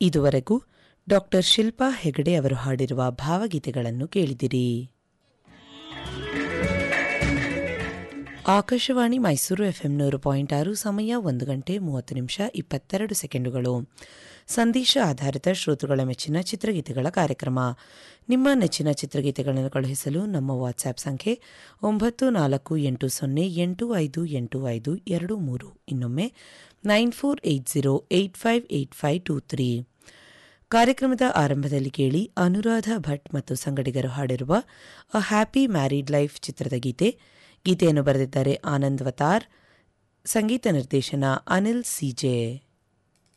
ಇದುವರೆಗೂ ಡಾಕ್ಟರ್ ಶಿಲ್ಪಾ ಹೆಗಡೆ ಅವರು ಹಾಡಿರುವ ಭಾವಗೀತೆಗಳನ್ನು ಕೇಳಿದಿರಿ ಆಕಾಶವಾಣಿ ಮೈಸೂರು ಎಫ್ಎಂ ನೂರು ಪಾಯಿಂಟ್ ಆರು ಸಮಯ ಒಂದು ಗಂಟೆ ಮೂವತ್ತು ನಿಮಿಷ ಇಪ್ಪತ್ತೆರಡು ಸೆಕೆಂಡುಗಳು ಸಂದೇಶ ಆಧಾರಿತ ಶ್ರೋತೃಗಳ ಮೆಚ್ಚಿನ ಚಿತ್ರಗೀತೆಗಳ ಕಾರ್ಯಕ್ರಮ ನಿಮ್ಮ ನೆಚ್ಚಿನ ಚಿತ್ರಗೀತೆಗಳನ್ನು ಕಳುಹಿಸಲು ನಮ್ಮ ವಾಟ್ಸ್ಆಪ್ ಸಂಖ್ಯೆ ಒಂಬತ್ತು ನಾಲ್ಕು ಎಂಟು ಸೊನ್ನೆ ಎಂಟು ಐದು ಎಂಟು ಐದು ಎರಡು ಮೂರು ಇನ್ನೊಮ್ಮೆ nine four eight zero eight five eight five two three ಕಾರ್ಯಕ್ರಮದ ಆರಂಭದಲ್ಲಿ ಕೇಳಿ ಅನುರಾಧ ಭಟ್ ಮತ್ತು ಸಂಗಡಿಗರು ಹಾಡಿರುವ ಅ ಹ್ಯಾಪಿ ಮ್ಯಾರಿಡ್ ಲೈಫ್ ಚಿತ್ರದ ಗೀತೆ ಗೀತೆಯನ್ನು ಬರೆದಿದ್ದಾರೆ ಆನಂದ್ ವತಾರ್ ಸಂಗೀತ ನಿರ್ದೇಶನ ಅನಿಲ್ ಸಿಜೆ